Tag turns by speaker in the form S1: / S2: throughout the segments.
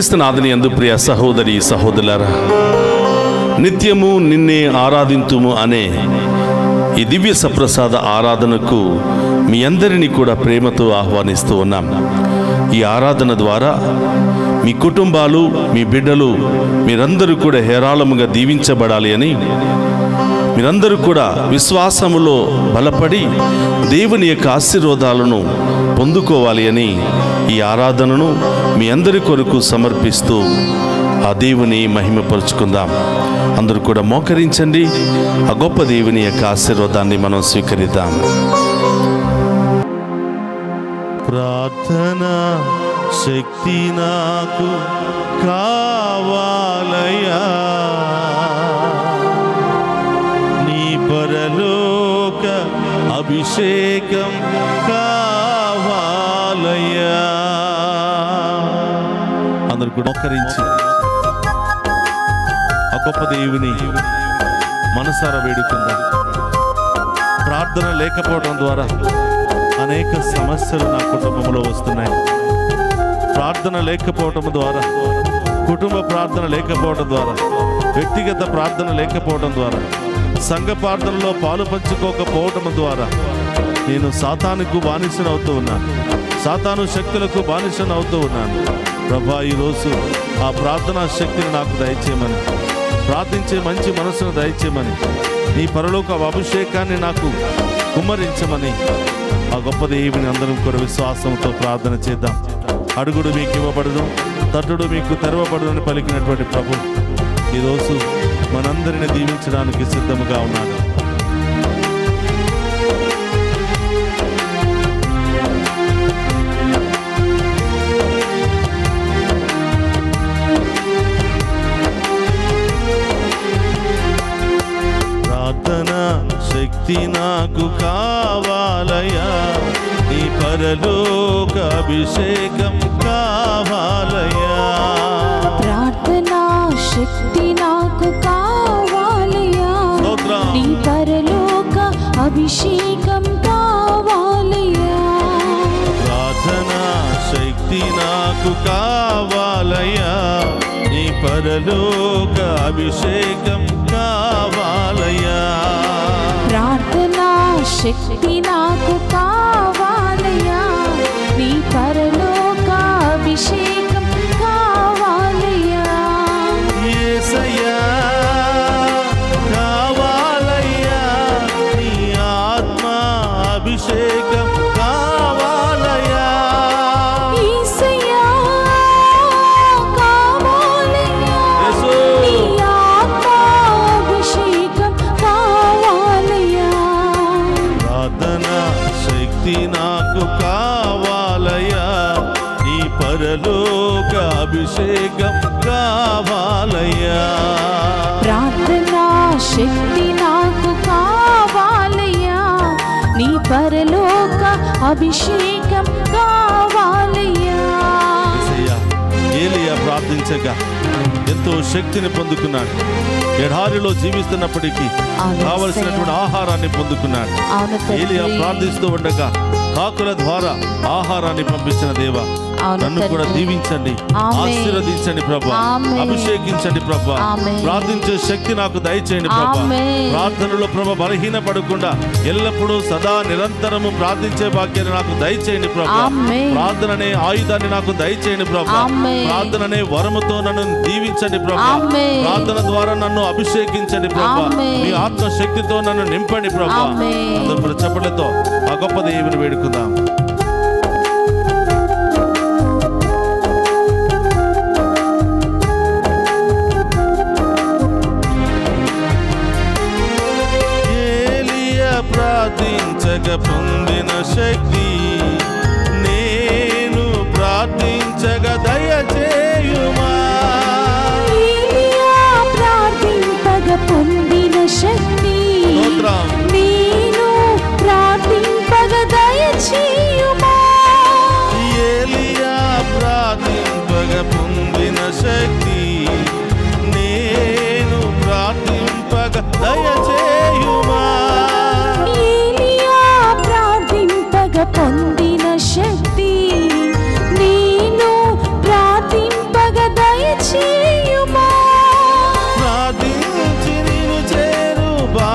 S1: క్రీస్తునాథుని అందు ప్రియ సహోదరి సహోదరులారా నిత్యము నిన్నే ఆరాధింతుము అనే ఈ దివ్య సప్రసాద ఆరాధనకు మీ అందరినీ కూడా ప్రేమతో ఆహ్వానిస్తూ ఉన్నాం ఈ ఆరాధన ద్వారా మీ కుటుంబాలు మీ బిడ్డలు మీరందరూ కూడా హేరాళముగా దీవించబడాలి అని మీరందరూ కూడా విశ్వాసములో బలపడి దేవుని యొక్క ఆశీర్వాదాలను పొందుకోవాలి అని ఈ ఆరాధనను మీ అందరి కొరకు సమర్పిస్తూ ఆ దేవుని మహిమపరుచుకుందాం అందరూ కూడా మోకరించండి ఆ గొప్ప దేవుని యొక్క ఆశీర్వాదాన్ని మనం స్వీకరిద్దాం ప్రార్థన శక్తి నాకు కావాలయా నీ పరలోక అభిషేకం కావాలయా అందరు కూడా మోకరించి ఆ గొప్ప దేవుని మనసారా వేడుకుందాం ప్రార్థన లేకపోవడం ద్వారా అనేక సమస్యలు నా కుటుంబంలో వస్తున్నాయి ప్రార్థన లేకపోవటం ద్వారా కుటుంబ ప్రార్థన లేకపోవడం ద్వారా వ్యక్తిగత ప్రార్థన లేకపోవడం ద్వారా సంఘ ప్రార్థనలో పాలు పంచుకోకపోవటం ద్వారా నేను సాతానుకు బానిసను అవుతూ ఉన్నాను సాతాను శక్తులకు బానిసను అవుతూ ఉన్నాను ప్రభా ఈరోజు ఆ ప్రార్థనా శక్తిని నాకు దయచేయమని ప్రార్థించే మంచి మనసును దయచేయమని నీ పరలోక అభిషేకాన్ని నాకు కుమ్మరించమని ఆ గొప్ప దేవుని అందరం కూడా విశ్వాసంతో ప్రార్థన చేద్దాం అడుగుడు మీకు ఇవ్వబడదు తట్టుడు మీకు తెరవబడదని పలికినటువంటి ప్రభు ఈరోజు మనందరిని దీవించడానికి సిద్ధముగా ఉన్నాడు ప్రార్థన శక్తి నాకు కావాలయా నీ పరలోక అభిషేకం కావాలయా
S2: ప్రార్థనా శక్తి నాకు కావాలయా
S1: స్తోత్రం.
S2: నీ పరలోక అభిషేకం కావాలయా
S1: ప్రార్థన శక్తి నాకు కావాలయా నీ పరలోక అభిషేకం కావాలయా
S2: ప్రార్థనా శక్తి నాకు కావాలయా నీ పరలోక అభిషేకం కావాలయా
S1: యేసయ్యా కావాలయ్యా నీ ఆత్మ అభిషేకం కావాలయ్యా
S2: యేసయ్యా కావాలయా
S1: యేసు.
S2: నీ ఆత్మ అభిషేకం కావాలయా
S1: ప్రార్థన శక్తి నాకు కావాలయ్యా నీ పరలోక అభిషేకం కావాలయ్యా
S2: ప్రార్థనా శక్తి నాకు కావాలయ్యా నీ పరలోక అభిషేకం కావాలయ్యా
S1: యేసయ్యా, ఏలియా ప్రార్థించగా ఎంతో శక్తిని పొందుకున్నాడు ఎడారిలో జీవిస్తున్నప్పటికీ
S2: అవును,
S1: కావలసినటువంటి ఆహారాన్ని పొందుకున్నాడు
S2: అవును
S1: ఏలియా
S2: తండ్రి.
S1: ప్రార్థిస్తూ ఉండగా కాకుల ద్వారా ఆహారాన్ని పంపించిన దేవ
S2: అవును
S1: నన్ను కూడా
S2: తండ్రి.
S1: దీవించండి
S2: ఆమేన్.
S1: ఆశీర్వదించండి ప్రభా
S2: ఆమేన్.
S1: అభిషేకించండి ప్రభా
S2: ఆమేన్.
S1: ప్రార్థించే శక్తి నాకు దయచేయండి ప్రభా
S2: ఆమేన్.
S1: ప్రార్థనలో ప్రభ బలహీన పడకుండా ఎల్లప్పుడూ సదా నిరంతరము ప్రార్థించే భాగ్యాన్ని నాకు దయచేయండి ప్రభా
S2: ఆమేన్.
S1: ప్రార్థననే ఆయుధాన్ని నాకు దయచేయండి ప్రభా
S2: ఆమేన్.
S1: ప్రార్థననే వరముతో నన్ను దీవించండి ప్రభా
S2: ఆమేన్.
S1: ప్రార్థన ద్వారా నన్ను అభిషేకించండి ప్రభా
S2: ఆమేన్.
S1: మీ ఆత్మ శక్తితో నన్ను నింపండి ప్రభా
S2: ఆమేన్.
S1: అందరూ కూడా చప్పట్లతో ఆ గొప్ప దేవుని వేడుకుందాం ఏలియా ప్రార్థించక పొందిన శక్తి నేను ప్రార్థించక దయచేయుమా
S2: ఏలియా ప్రార్థింపగ పొందిన శక్తి
S1: స్తోత్రం.
S2: నేను ప్రార్థింపగ దయచేయుమా
S1: ఏలియా ప్రార్థింపగ పొందిన శక్తి నేను ప్రార్థింపగ దయచేయుమా
S2: ఏలియా ప్రార్థింపగ పొందిన శక్తి నేను ప్రార్థింపగ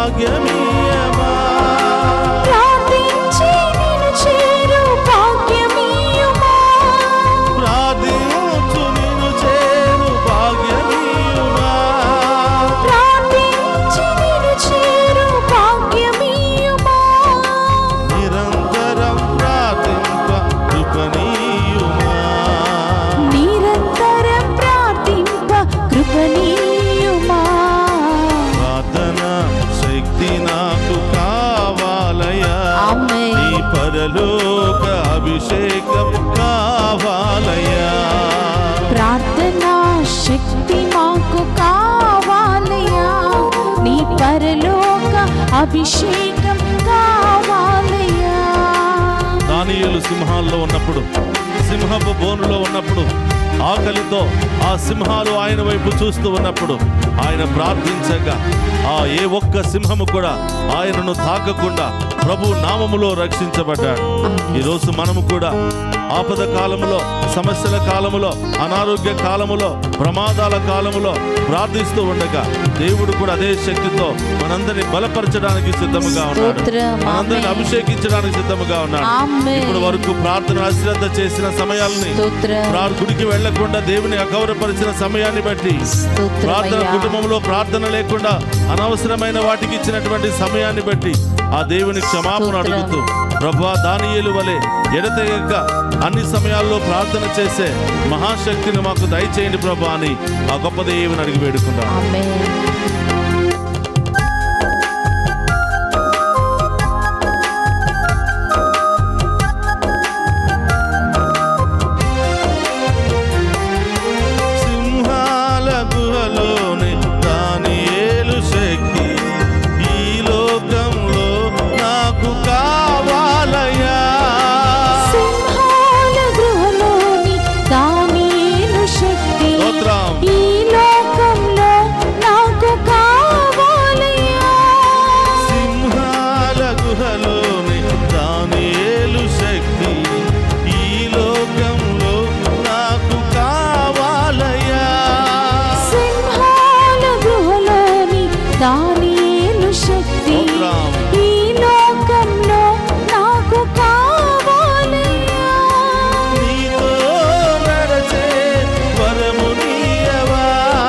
S1: భాగ్యమీయమా
S2: ప్రార్థించి నిన్ను చేరు భాగ్యమీయుమా
S1: ప్రార్థించు నిన్ను చేరు భాగ్యమీయుమా
S2: ప్రార్థించి నిన్ను చేరు భాగ్యమీయుమా
S1: నిరంతరం ప్రార్థింప కృపనీయుమా
S2: నిరంతరం ప్రార్థింప కృపణీయుమా
S1: ప్రార్థన శక్తి నాకు కావాలయా
S2: ఆమేన్.
S1: నీ పరలోక అభిషేకం కావాలయా
S2: ప్రార్థనా శక్తి మాకు కావాలయా నీ పరలోక అభిషేకం కావాలయా
S1: దానియేలు సింహాల్లో ఉన్నప్పుడు సింహపు బోనులో ఉన్నప్పుడు ఆకలితో ఆ సింహాలు ఆయన వైపు చూస్తూ ఉన్నప్పుడు ఆయన ప్రార్థించగా ఆ ఏ ఒక్క సింహము కూడా ఆయనను తాకకుండా ప్రభు నామములో రక్షించబడ్డాడు ఈరోజు మనము కూడా ఆపద కాలములో సమస్యల కాలములో అనారోగ్య కాలములో ప్రమాదాల కాలములో ప్రార్థిస్తూ ఉండగా దేవుడు కూడా అదే శక్తితో మనందరిని బలపరచడానికి సిద్ధముగా ఉన్నాడు
S2: స్తోత్రం.
S1: మనందరిని
S2: ఆమేన్.
S1: అభిషేకించడానికి సిద్ధముగా ఉన్నాడు
S2: ఆమేన్.
S1: ఇప్పుడు వరకు ప్రార్థన అశ్రద్ధ చేసిన సమయాల్ని
S2: స్తోత్రం.
S1: ప్రా- గుడికి వెళ్లకుండా దేవుని అగౌరవపరిచిన సమయాన్ని బట్టి
S2: స్తోత్రం
S1: ప్రార్థన
S2: అయ్యా.
S1: కుటుంబంలో ప్రార్థన లేకుండా అనవసరమైన వాటికి ఇచ్చినటువంటి సమయాన్ని బట్టి ఆ దేవుని క్షమాపణ
S2: స్తోత్రం.
S1: అడుగుతూ ప్రభా దానియేలు వలె ఎడతెగక అన్ని సమయాల్లో ప్రార్థన చేసే మహాశక్తిని మాకు దయచేయండి ప్రభా అని ఆ గొప్ప దేవుని అడిగి వేడుకుంటాం
S2: ఆమేన్.
S1: సింహాల గుహలోని దానియేలు శక్తి ఈ లోకంలో నాకు కావాలయా
S2: సింహాల గృహలోని దానియేలు శక్తి
S1: స్తోత్రం.
S2: ఈ లోకంలో నాకు కావాలయ్యా
S1: సింహాల గుహలోని దానియేలు శక్తి ఈ లోకంలో నాకు కావాలయా
S2: సింహాల గృహలోని దానియేలు శక్తి
S1: స్తోత్రం.
S2: ఈ లోకంలో నాకు కావాలయ్యా
S1: నీతో నడచే వరము నీయవా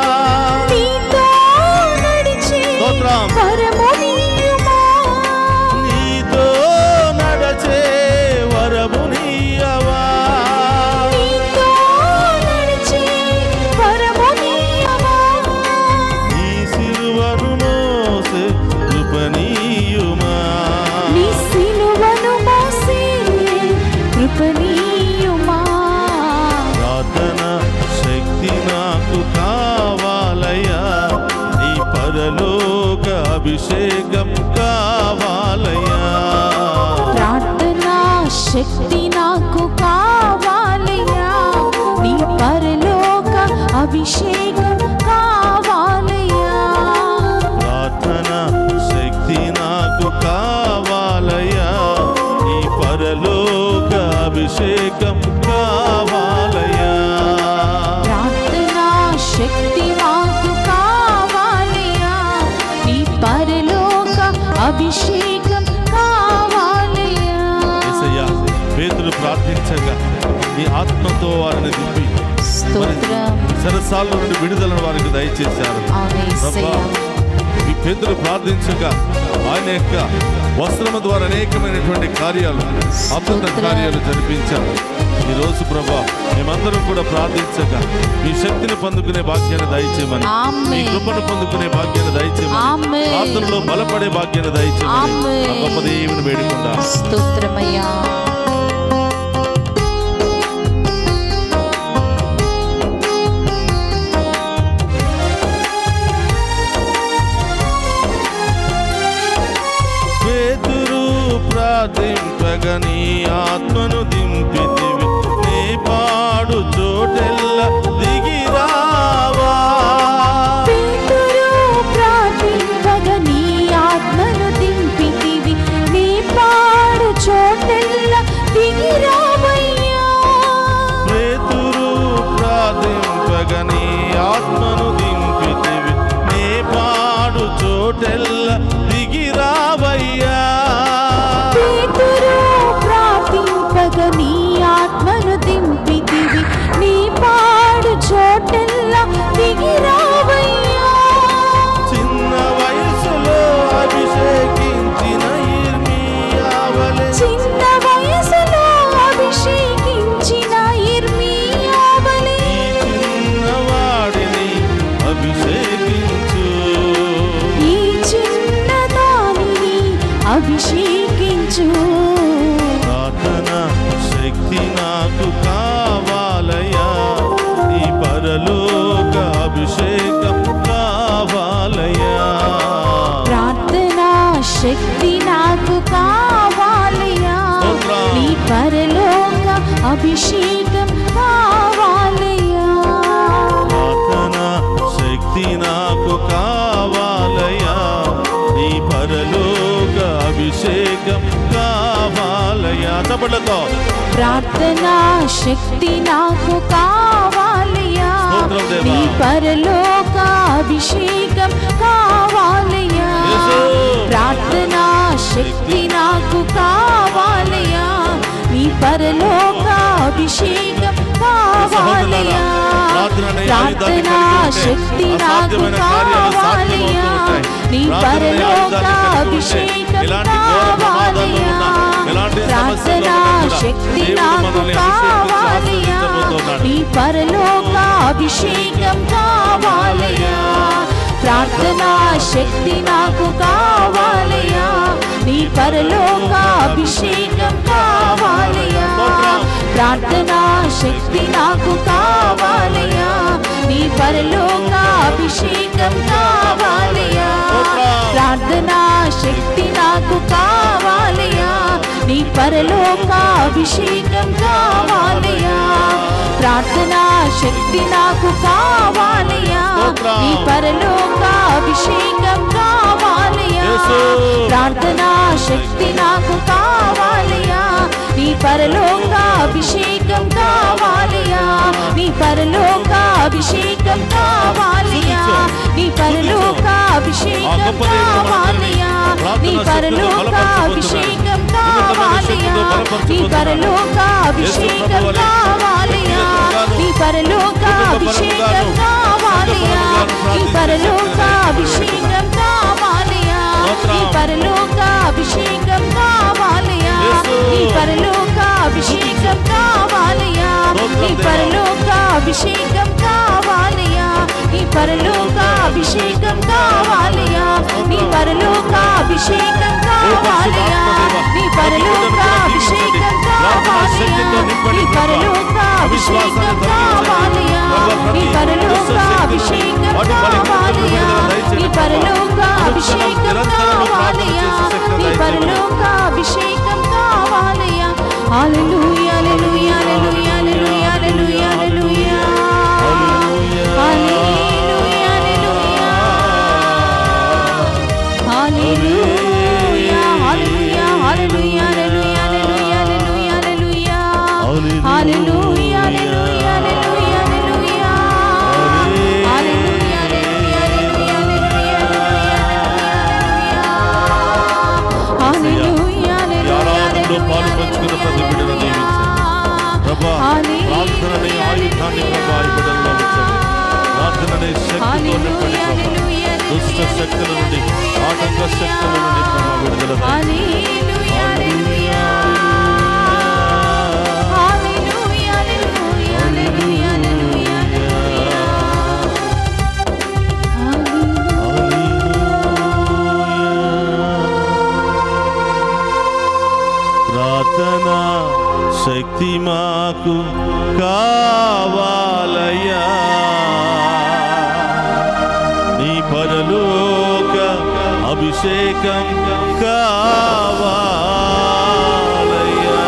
S2: నీతో నడిచే
S1: స్తోత్రం.
S2: పరమునీయుమా
S1: నీతో నడచే వరము నీయవా
S2: నీతో నడిచే పరమునీయమా
S1: నీ సిలువను మోసే కృపనీయుమా
S2: నీ సిలువను మోసే కృపణీయుమా
S1: ప్రార్థన శక్తి నాకు కావాలయా నీ పరలోక అభిషేకం కావాలయా
S2: ప్రార్థనా శక్తి నాకు కావాలయ్యా నీ పరలోక అభిషేకం కావాలయ్యా
S1: ప్రార్థన శక్తి నాకు కావాలయా నీ పరలోక అభిషేకం కావాలయా
S2: ప్రార్థనా శక్తి మాకు కావాలయ్యా నీ పరలోక అభిషేకం కావాలయ్యా
S1: యేసయ్యా పేతులు ప్రార్థించగా నీ ఆత్మతో వారిని దింపి మరి
S2: స్తోత్రం
S1: సరసాల నుండి విడుదలను వారికి దయచేశారు
S2: అవును
S1: ప్రభా,
S2: యేసయ్యా.
S1: ఈ పేదలు ప్రార్థించగా ఆయన యొక్క వస్త్రము ద్వారా అనేకమైనటువంటి కార్యాలు అద్భుత
S2: స్తోత్రం.
S1: కార్యాలు జరిపించారు ఈ రోజు ప్రభా మేమందరం కూడా ప్రార్థించగా మీ శక్తిని పొందుకునే భాగ్యాన్ని దయచేయమని
S2: ఆమేన్.
S1: మీ కృపను పొందుకునే భాగ్యాన్ని దయచేయమని
S2: ఆమేన్.
S1: ప్రార్థనలో బలపడే భాగ్యాన్ని దయచేయమని
S2: ఆమేన్.
S1: ఆ గొప్ప దేవుని వేడుకుంటా
S2: స్తోత్రమయ్యా
S1: పేతురు ప్రార్థింపగా నీ ఆత్మను దింపితివి నీ పాడు చోటెల్ల దిగిరావా
S2: పేతురు ప్రార్థింపగా నీ ఆత్మను దింపితివి నీ పాడు చోటెల్ల దిగిరావయ్యా
S1: పేతురు ప్రార్థింపగా నీ ఆత్మను దింపితివి నీ పాడు చోటెల్ల దిగిరావా
S2: అభిషేకించు
S1: ప్రార్థన శక్తి నాకు కావాలయ్యా ఈ పరలోక అభిషేకం కావాలయ్యా
S2: ప్రార్థనా శక్తి నాకు కావాలయ్యా
S1: స్తోత్రం.
S2: నీ పరలోక అభిషేకం కావాలయ్యా
S1: ప్రార్థన శక్తి నాకు కావాలయ్యా ఈ పరలోక అభిషేకం కావాలయ్యా చప్పట్లతో
S2: ప్రార్థనా శక్తి నాకు కావాలయ్యా
S1: స్తోత్రం దేవా.
S2: నీ పరలోక అభిషేకం కావాలయ్యా
S1: యేసు.
S2: ప్రార్థనా శక్తి నాకు కావాలయ్యా నీ పరలోక అభిషేకం కావాలయ్యా
S1: ప్రార్థన అనే ఆయుధాన్ని
S2: ప్రార్థనా
S1: కలిగి ఉంటే
S2: శక్తి నాకు
S1: అసాధ్యమైన కార్యాలు
S2: కావాలయ్యా
S1: సాధ్యమవుతూ ఉంటాయి.
S2: నీ
S1: ప్రార్థన అనే
S2: పరలోక
S1: ఆయుధాన్ని కలిగి ఉంటే
S2: అభిషేకం
S1: ఎలాంటి ఘోర ప్రమాదాల్లో
S2: కావాలయ్యా
S1: ఉన్నా, ఎలాంటి సమస్యల్లో
S2: ప్రార్థనా
S1: ఉన్నా కూడా
S2: శక్తి
S1: దేవుడు
S2: నాకు
S1: మనల్ని
S2: కావాలయ్యా
S1: ఆశీర్వదించబోతున్నాడు.
S2: నీ పరలోక అభిషేకం కావాలయ్యా ప్రార్థనా శక్తి నాకు కావాలయ్యా నీ పరలోక అభిషేకం కావాలయ్యా ప్రార్థనా శక్తి నాకు కావాలయ్యా నీ పరలోక అభిషేకం కావాలయ్యా ప్రార్థనా శక్తి నాకు కావాలయ్యా నీ పరలోక అభిషేకం కావాలయ్యా ప్రార్థనా శక్తి నాకు కావాలయ్యా నీ పరలోక అభిషేకం కావాలయ్యా
S1: యేసు.
S2: ప్రార్థనా శక్తి నాకు కావాలయ్యా నీ పరలోక అభిషేకం కావాలయ్యా నీ పరలోక అభిషేకం కావాలయ్యా నీ పరలోక అభిషేకం కావాలయ్యా నీ పరలోక అభిషేకం కావాలయ్యా నీ పరలోక అభిషేకం కావాలయ్యా నీ పరలోక అభిషేకం కావాలయ్యా నీ పరలోక అభిషేకం కావాలయ్యా నీ పరలోక అభిషేకం కావాలయ్యా నీ పరలోక అభిషేకం కావాలయ్యా నీ పరలోక అభిషేకం కావాలయ్యా నీ పరలోక అభిషేకం కావాలయ్యా నీ పరలోక అభిషేకం కావాలయ్యా నీ పరలోక అభిషేకం కావాలయ్యా నీ పరలోక అభిషేకం కావాలయ్యా నీ పరలోక అభిషేకం కావాలయ్యా నీ పరలోక అభిషేకం కావాలయ్యా నీ పరలోక అభిషేకం కావాలయ్యా హల్లెలూయా హల్లెలూయా హల్లెలూయా హల్లెలూయా హల్లెలూయా హల్లెలూయా హల్లెలూయా హల్లెలూయా హల్లెలూయా హల్లెలూయా హల్లెలూయా హల్లెలూయా హల్లెలూయా హల్లెలూయా హల్లెలూయా హల్లెలూయా హల్లెలూయా హల్లెలూయా
S1: ఈ ఆరాధనలో పాలు పంచుకున్న ప్రతి బిడ్డను దీవించండి ప్రభా ప్రార్థనని ఆయుధాన్ని ప్రభా ఈ బిడ్డల్లో ఉంచండి ప్రార్థనని శక్తితో నింపండి ప్రభా దుష్ట శక్తుల నుండి ఆటంక శక్తుల నుండి ప్రభా విడుదల దయచేయండి. హల్లెలూయా, ప్రార్థన శక్తి మాకు కావాలయ్యా నీ పరలోక అభిషేకం కావాలయ్యా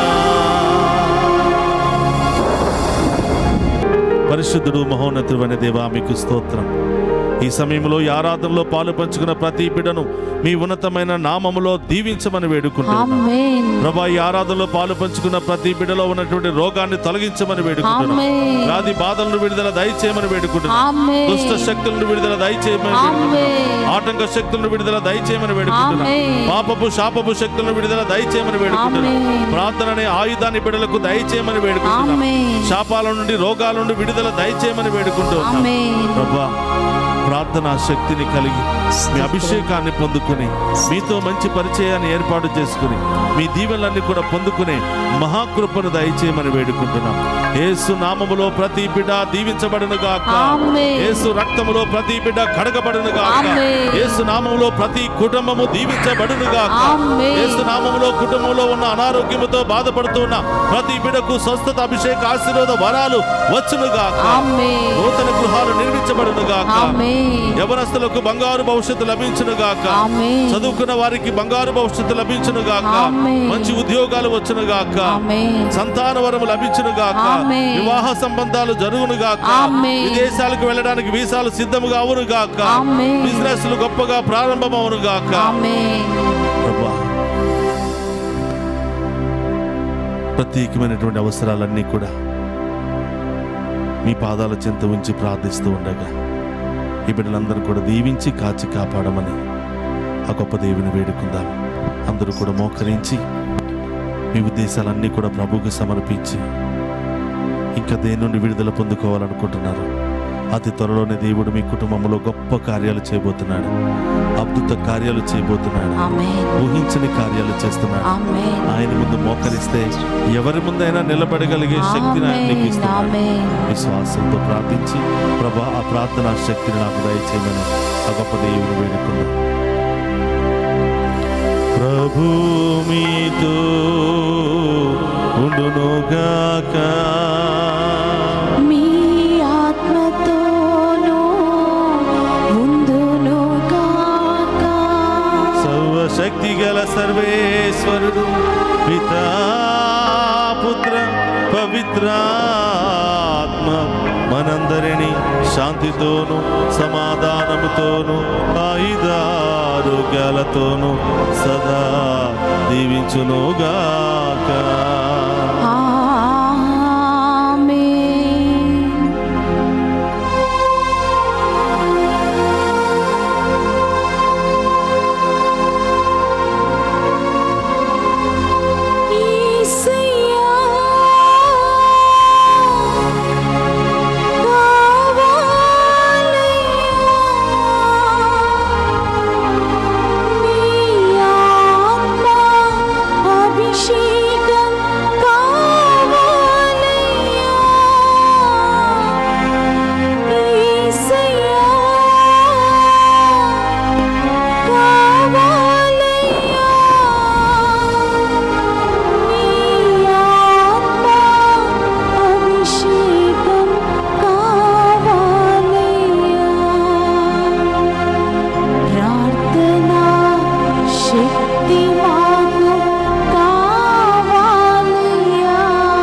S1: పరిశుద్ధుడు మహోన్నతుడు అనే దేవా మీకు స్తోత్రం ఈ సమయంలో ఈ ఆరాధనలో పాలు పంచుకున్న ప్రతి బిడ్డను మీ ఉన్నతమైన నామములో దీవించమని వేడుకుంటున్నాను
S2: ఆమేన్
S1: ప్రభా ఈ ఆరాధనలో పాలు పంచుకున్న ప్రతి బిడ్డలో ఉన్నటువంటి రోగాన్ని తొలగించమని వేడుకుంటున్నాను
S2: ఆమేన్.
S1: వ్యాధి బాధలను విడుదల దయచేయమని వేడుకుంటున్నాను
S2: ఆమేన్.
S1: దుష్ట శక్తులను విడుదల దయచేయమని
S2: ఆమేన్.
S1: వేడుకుంటున్నాను ఆటంక శక్తులను విడుదల దయచేయమని వేడుకుంటున్నాను
S2: ఆమేన్.
S1: పాపపు శాపపు శక్తులను విడుదల దయచేయమని వేడుకుంటున్నాను
S2: ఆమేన్.
S1: ప్రార్థన అనే ఆయుధాన్ని బిడ్డలకు దయచేయమని వేడుకుంటున్నాను
S2: ఆమేన్.
S1: శాపాల నుండి రోగాల నుండి విడుదల దయచేయమని వేడుకుంటున్నాను
S2: ఆమేన్.
S1: ప్రభా ప్రార్థనా శక్తిని కలిగి మీ అభిషేకాన్ని పొందుకుని మీతో మంచి పరిచయాన్ని ఏర్పాటు చేసుకుని మీ దీవెనలన్నీ కూడా పొందుకునే మహాకృపను దయచేయమని వేడుకుంటున్నాం యేసు నామములో ప్రతి బిడ్డ దీవించబడును గాక
S2: ఆమేన్.
S1: యేసు రక్తములో ప్రతి బిడ్డ కడగబడును గాక
S2: ఆమేన్.
S1: యేసు నామములో ప్రతి కుటుంబము దీవించబడును గాక
S2: ఆమేన్.
S1: యేసు నామములో కుటుంబంలో ఉన్న అనారోగ్యముతో బాధపడుతున్న ప్రతి బిడ్డకు స్వస్థత అభిషేక ఆశీర్వాద వరాలు వచ్చును గాక
S2: ఆమేన్
S1: నూతన గృహాలు నిర్మించబడును గాక
S2: ఆమేన్
S1: యవనస్తులకు బంగారు భవిష్యత్తు లభించును గాక
S2: ఆమేన్
S1: చదువుకున్న వారికి బంగారు భవిష్యత్తు లభించును గాక
S2: ఆమేన్.
S1: మంచి ఉద్యోగాలు వచ్చును గాక
S2: ఆమేన్
S1: సంతాన వరము లభించును గాక
S2: ఆమేన్.
S1: వివాహ సంబంధాలు జరుగును గాక
S2: ఆమేన్.
S1: విదేశాలకు వెళ్ళడానికి వీసాలు సిద్ధముగా అవును గాక
S2: ఆమేన్.
S1: బిజినెస్ గొప్పగా ప్రారంభం అవును గాక
S2: ఆమేన్
S1: ప్రభా ప్రత్యేకమైనటువంటి అవసరాలన్నీ కూడా మీ పాదాల చెంత ఉంచి ప్రార్థిస్తూ ఉండగా ఈ బిడ్డలందరూ కూడా దీవించి కాచి కాపాడమని ఆ గొప్ప దేవుని వేడుకుందాం అందరూ కూడా మోకరించి మీ ఉద్దేశాలన్నీ కూడా ప్రభువుకి సమర్పించి ఇంకా దేని నుండి విడుదల పొందుకోవాలనుకుంటున్నారు అతి త్వరలోనే దేవుడు మీ కుటుంబంలో గొప్ప కార్యాలు చేయబోతున్నాడు అద్భుత కార్యాలు చేయబోతున్నాడు
S2: ఆమేన్
S1: ఊహించని కార్యాలు చేస్తున్నాడు
S2: ఆమేన్
S1: ఆయన ముందు మోకరిస్తే ఎవరి ముందైనా నిలబడగలిగే శక్తిని ఆయన నీకు
S2: ఆమేన్
S1: ఇస్తున్నాడు
S2: ఆమేన్
S1: విశ్వాసంతో ప్రార్థించి ప్రభా ఆ ప్రార్థనా శక్తిని నాకు దయచేయమని ఆ గొప్ప దేవుని వేడుకున్నాం ప్రభు మీతో ఉండునుగాక
S2: మీ ఆత్మతోనూ ముందును గాక
S1: సర్వశక్తి గల సర్వేశ్వరుడు పితా పుత్ర పవిత్రాత్మ మనందరినీ శాంతితోను సమాధానముతోను ఆయుధారోగ్యాలతోను సదా దీవించునుగాక
S2: ఆమేన్ యేసయ్యా కావాలయ్యా నీ ఆత్మ అభిషేకం కావాలయ్యా యేసయ్యా కావాలయ్యా నీ ఆత్మ అభిషేకం కావాలయ్యా ప్రార్థనా శక్తి మాకు కావాలయ్యా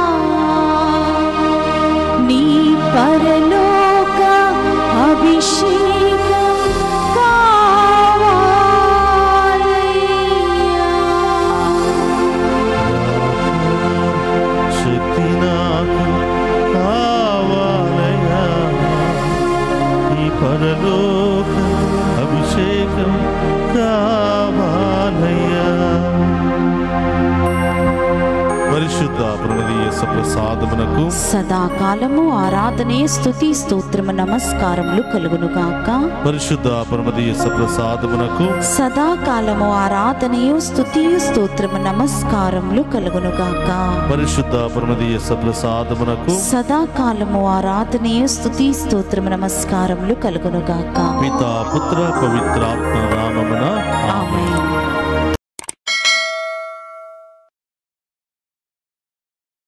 S2: నీ పరలోక అభిషేకం కావాలయ్యా
S1: శక్తి నాకు కావాలయా ఈ పరలోక అభిషేకం కావాలయ్యా పరిశుద్ధ ప్రమదీయ ప్రసాదమునకు
S2: సదాకాలము ఆరాధనే స్తుతి స్తోత్రము నమస్కారములు కలుగునుగాక
S1: పరిశుద్ధ ప్రమదీయ ప్రసాదమునకు
S2: సదాకాలము ఆరాధనయు స్తుతియు స్తోత్రము నమస్కారములు కలుగునుగాక
S1: పరిశుద్ధ ప్రమదీయ ప్రసాదమునకు
S2: సదాకాలము ఆరాధనయు స్తుతి స్తోత్రము నమస్కారములు కలుగునుగాక
S1: పితా పుత్ర పవిత్రాత్మ నామమున